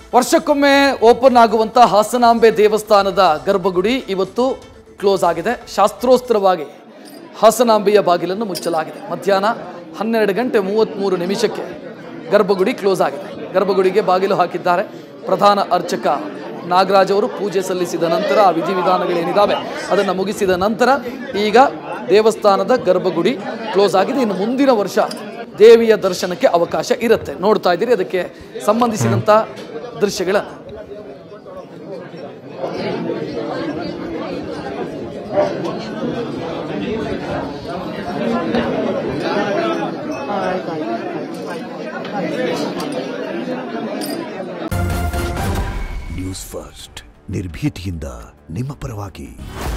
ವರ್ಷಕ್ಕೊಮ್ಮೆ ಓಪನ್ ಆಗುವಂಥ ಹಾಸನಾಂಬೆ ದೇವಸ್ಥಾನದ ಗರ್ಭಗುಡಿ ಇವತ್ತು ಕ್ಲೋಸ್ ಆಗಿದೆ ಶಾಸ್ತ್ರೋತ್ತರವಾಗಿ ಹಾಸನಾಂಬೆಯ ಬಾಗಿಲನ್ನು ಮುಚ್ಚಲಾಗಿದೆ ಮಧ್ಯಾಹ್ನ ಹನ್ನೆರಡು ಗಂಟೆ ಮೂವತ್ತ್ಮೂರು ನಿಮಿಷಕ್ಕೆ ಗರ್ಭಗುಡಿ ಕ್ಲೋಸ್ ಆಗಿದೆ ಗರ್ಭಗುಡಿಗೆ ಬಾಗಿಲು ಹಾಕಿದ್ದಾರೆ ಪ್ರಧಾನ ಅರ್ಚಕ ನಾಗರಾಜ್ ಅವರು ಪೂಜೆ ಸಲ್ಲಿಸಿದ ನಂತರ ಆ ವಿಧಿವಿಧಾನಗಳೇನಿದ್ದಾವೆ ಅದನ್ನು ಮುಗಿಸಿದ ನಂತರ ಈಗ ದೇವಸ್ಥಾನದ ಗರ್ಭಗುಡಿ ಕ್ಲೋಸ್ ಆಗಿದೆ ಇನ್ನು ಮುಂದಿನ ವರ್ಷ ದೇವಿಯ ದರ್ಶನಕ್ಕೆ ಅವಕಾಶ ಇರುತ್ತೆ ನೋಡ್ತಾ ಇದ್ದೀರಿ ಅದಕ್ಕೆ ಸಂಬಂಧಿಸಿದಂಥ ದೃಶ್ಯಗಳನ್ನು ನ್ಯೂಸ್ ಫಸ್ಟ್ ನಿರ್ಭೀತಿಯಿಂದ ನಿಮ್ಮ ಪರವಾಗಿ